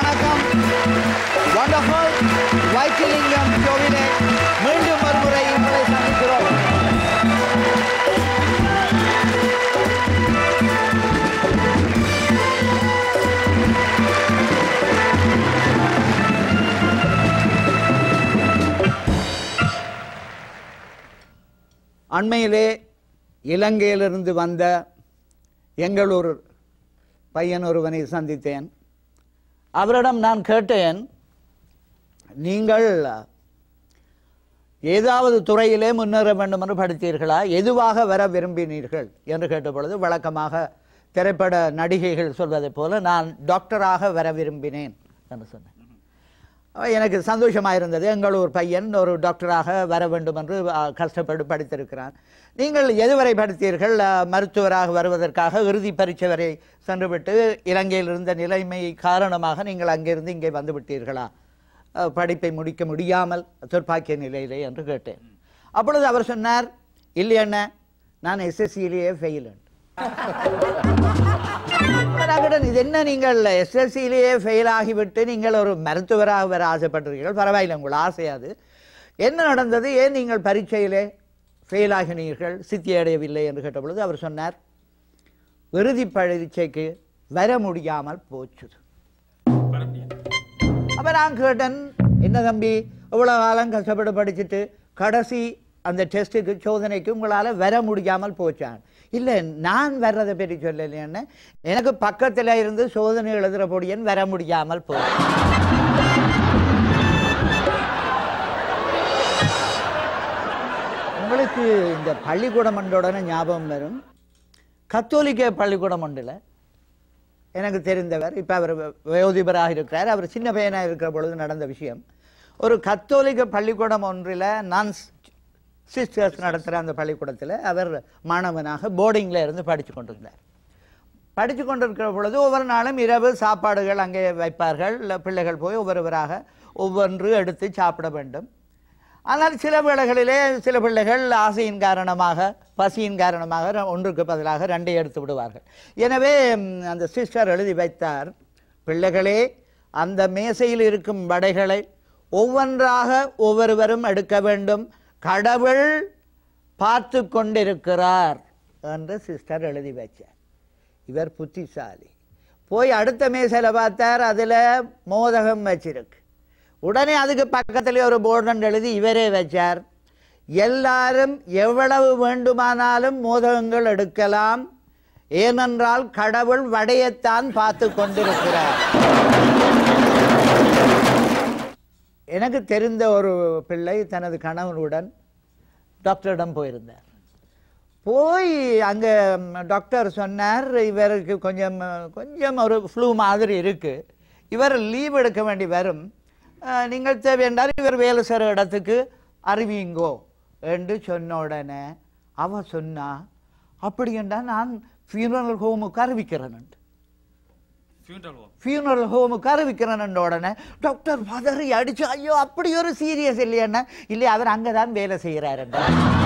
வணக்கம் வண்டர்ஃபுல் வைத்திலிங்கம் ஷோவிலே மீண்டும் ஒருமுறை உங்களை சந்திக்கிறோம் அண்மையிலே இலங்கையிலிருந்து வந்த எங்கள் ஒரு பையன் ஒருவனை சந்தித்தேன் அவரிடம் நான் கேட்டேன் நீங்கள் ஏதாவது துறையிலே முன்னேற வேண்டும் என்று படித்தீர்களா எதுவாக வர விரும்பினீர்கள் என்று கேட்டபொழுது வழக்கமாக திரைப்பட நடிகைகள் சொல்வதைப் போல நான் டாக்டராக வர விரும்பினேன் என்று சொன்னேன் அப்ப எனக்கு சந்தோஷமாக இருந்தது எங்கள் ஒரு பையன் ஒரு டாக்டராக வர வேண்டும் என்று அ, கஷ்டப்பட்டு படித்திருக்கிறான் நீங்கள் எதுவரை படித்தீர்கள் அ, மருத்துவராக வருவதற்காக இறுதி பரீட்சை வரை சென்றுவிட்டு இலங்கையில் இருந்த நிலைமை காரணமாக நீங்கள் அங்கிருந்து இங்கே வந்து விட்டீர்களா அ, படிப்பை முடிக்க முடியாமல் துர்ப்பாக்கிய நிலையிலே என்று கேட்டேன் அப்பொழுது அவர் சொன்னார் இல்லை அண்ணா நான் எஸ்எஸ்சியிலேயே ஃபெயில் ராகடன் இது என்ன நீங்கள் எஸ்எல்சியிலேயே ஃபெயில் ஆகிவிட்டு நீங்கள் ஒரு மருத்துவராக வர ஆசைப்பட்டிருக்கீர்கள் பரவாயில்லை உங்கள் ஆசை அது என்ன நடந்தது ஏன் நீங்கள் பரீட்சையிலே ஃபெயில் ஆகினீர்கள் சித்தி அடையவில்லை என்று கேட்டபொழுது அவர் சொன்னார் இறுதி பரீட்சைக்கு வர முடியாமல் போச்சுது அப்போ நான் கேட்டேன் என்ன தம்பி இவ்வளோ காலம் கஷ்டப்பட்டு படிச்சுட்டு கடைசி அந்த டெஸ்ட்டுக்கு சோதனைக்கு உங்களால் வர முடியாமல் போச்சான் இல்லை நான் வர்றதை பற்றி சொல்லலைன்னு எனக்கு பக்கத்தில் இருந்து சோதனை எழுதுகிற பொடியன் வர முடியாமல் போச்சு உங்களுக்கு இந்த பள்ளிக்கூடம் உடனே ஞாபகம் வரும் கத்தோலிக்க பள்ளிக்கூடம் ஒன்றில் எனக்கு தெரிந்தவர் இப்போ அவர் வயோதிபராக இருக்கிறார் அவர் சின்ன பையனாக இருக்கிற பொழுது நடந்த விஷயம் ஒரு கத்தோலிக்க பள்ளிக்கூடம் ஒன்றில் நான் சிஸ்டர்ஸ் நடத்துகிற அந்த பள்ளிக்கூடத்தில் அவர் மாணவனாக போர்டிங்கில் இருந்து படித்து கொண்டிருந்தார் படித்து கொண்டிருக்கிற பொழுது ஒவ்வொரு நாளும் இரவு சாப்பாடுகள் அங்கே வைப்பார்கள் இல்ல பிள்ளைகள் போய் ஒவ்வொருவராக ஒவ்வொன்று எடுத்து சாப்பிட வேண்டும் ஆனால் சில வேளைகளிலே சில பிள்ளைகள் ஆசையின் காரணமாக பசியின் காரணமாக ர- ஒன்றுக்கு பதிலாக ரெண்டை எடுத்து விடுவார்கள் எனவே ம், அந்த சிஸ்டர் எழுதி வைத்தார் பிள்ளைகளே அந்த மேசையில் இருக்கும் வடைகளை ஒவ்வொன்றாக ஒவ்வொருவரும் எடுக்க வேண்டும் கடவுள் பார்த்து கொண்டிருக்கிறார் என்று சிஸ்டர் எழுதி வச்சார் இவர் புத்திசாலி போய் அடுத்த மேசையில் பார்த்தார் அதில் மோதகம் வச்சிருக்கு உடனே அதுக்கு பக்கத்தில் ஒரு போர்டன் எழுதி இவரே வச்சார் எல்லாரும் எவ்வளவு வேண்டுமானாலும் மோதகங்கள் எடுக்கலாம் ஏனென்றால் கடவுள் வடையத்தான் பார்த்து கொண்டிருக்கிறார் எனக்கு தெரிந்த ஒரு பிள்ளை தனது கணவனுடன் டாக்டரிடம் போயிருந்தார் போய் அங்கே டாக்டர் சொன்னார் இவருக்கு கொஞ்சம் கொஞ்சம் ஒரு ஃப்ளூ மாதிரி இருக்கு இவர் லீவ் எடுக்க வேண்டி வரும் அஹ், நீங்கள் தேவையென்றால் இவர் வேலை செய்கிற இடத்துக்கு அறிவிங்கோ என்று சொன்ன உடனே அவ சொன்னா அப்படி என்றால் நான் ஃபியூனரல் ஹோமுக்கு அறிவிக்கிறேன் ஃபியூனரல் ஹோமுக்கு அறிவிக்கிறேன் உடனே டாக்டர் பதறி அடிச்சு ஐயோ அப்படி ஒரு சீரியஸ் இல்லையண்ணா இல்லை அவர் அங்கே தான் வேலை செய்கிறாருண்டா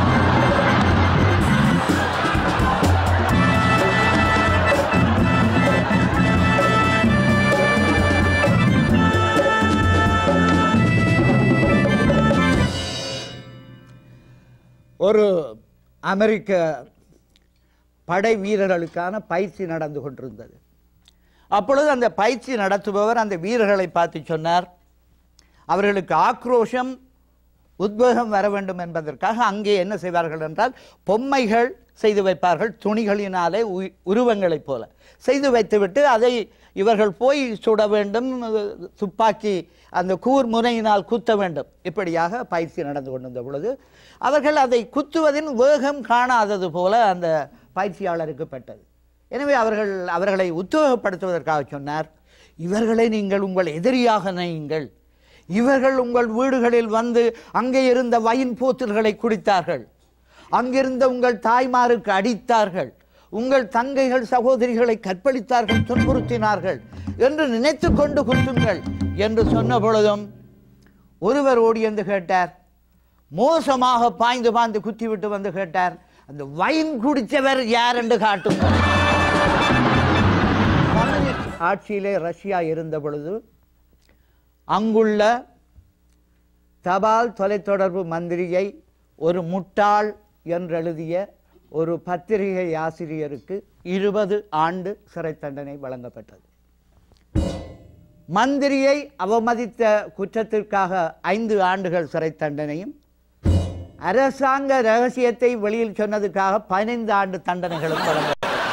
ஒரு அமெரிக்க படை வீரர்களுக்கான பயிற்சி நடந்து கொண்டிருந்தது அப்பொழுது அந்த பயிற்சி நடத்துபவர் அந்த வீரர்களை பார்த்து சொன்னார் அவர்களுக்கு ஆக்ரோஷம் உத்வேகம் வர வேண்டும் என்பதற்காக அங்கே என்ன செய்வார்கள் என்றால் பொம்மைகள் செய்து வைப்பார்கள் துணிகளினாலே உ- உருவங்களைப் போல செய்து வைத்துவிட்டு அதை இவர்கள் போய் சுட வேண்டும் துப்பாக்கி அந்த கூர் முனையினால் குத்த வேண்டும் இப்படியாக பயிற்சி நடந்து கொண்டிருந்த பொழுது அவர்கள் அதை குத்துவதின் வேகம் காணாதது போல அந்த பயிற்சியாளருக்கு பட்டது எனவே அவர்கள் அவர்களை உத்வேகப்படுத்துவதற்காக சொன்னார் இவர்களை நீங்கள் உங்கள் எதிரியாக நினையுங்கள் இவர்கள் உங்கள் வீடுகளில் வந்து அங்கே இருந்த வைன் போத்தல்களை குடித்தார்கள் அங்கிருந்த உங்கள் தாய்மாருக்கு அடித்தார்கள் உங்கள் தங்கைகள் சகோதரிகளை கற்பழித்தார்கள் துன்புறுத்தினார்கள் என்று நினைத்து கொண்டு குத்துங்கள் என்று சொன்ன பொழுதும் ஒருவர் ஓடி வந்து கேட்டார் மோசமாக பாய்ந்து பாய்ந்து குத்திவிட்டு வந்து கேட்டார் அந்த வைன் குடித்தவர் யார் என்று காட்டுங்கள் கம்யூனிஸ்ட் ஆட்சியிலே ரஷ்யா இருந்த பொழுது அங்குள்ள தபால் தொலைத்தொடர்பு மந்திரியை ஒரு முட்டாள் என்றெழுதிய ஒரு பத்திரிகை ஆசிரியருக்கு இருபது ஆண்டு சிறை தண்டனை வழங்கப்பட்டது மந்திரியை அவமதித்த குற்றத்திற்காக ஐந்து ஆண்டுகள் சிறை தண்டனையும் அரசாங்க ரகசியத்தை வெளியில் சொன்னதுக்காக பதினைந்து ஆண்டு தண்டனைகளும் வழங்க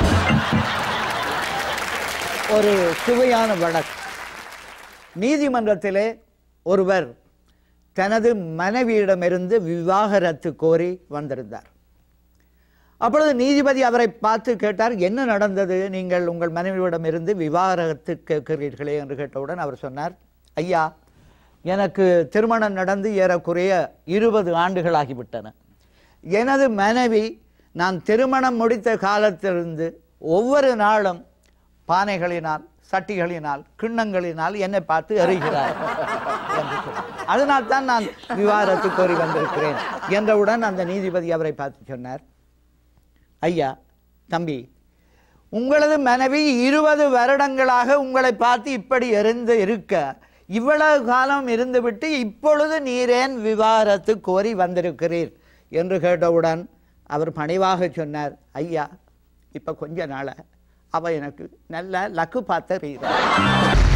ஒரு சுவையான வழக்கு நீதிமன்றத்திலே ஒருவர் தனது மனைவியிடமிருந்து விவாகரத்து கோரி வந்திருந்தார் அப்பொழுது நீதிபதி அவரை பார்த்து கேட்டார் என்ன நடந்தது நீங்கள் உங்கள் மனைவியிடமிருந்து விவாகரத்து கேட்கிறீர்களே என்று கேட்டவுடன் அவர் சொன்னார் ஐயா எனக்கு திருமணம் நடந்து ஏறக்குறைய இருபது ஆண்டுகள் ஆகிவிட்டன எனது மனைவி நான் திருமணம் முடித்த காலத்திலிருந்து ஒவ்வொரு நாளும் பானைகளினால் சட்டிகளினால் கிண்ணங்களினால் என்னை பார்த்து எறிகிறார் என்று சொன்னார். அதனால் தான் நான் விவாகரத்து கோரி வந்திருக்கிறேன் என்றவுடன் அந்த நீதிபதி அவரை பார்த்து சொன்னார் ஐயா தம்பி உங்களது மனைவி இருபது வருடங்களாக உங்களை பார்த்து இப்படி எரிந்து இருக்க இவ்வளவு காலம் இருந்துவிட்டு இப்பொழுது நீரேன் விவாகரத்து கோரி வந்திருக்கிறீர் என்று கேட்டவுடன் அவர் பணிவாக சொன்னார் ஐயா இப்ப கொஞ்ச நாள அவ எனக்கு நல்ல லக்கு பார்த்த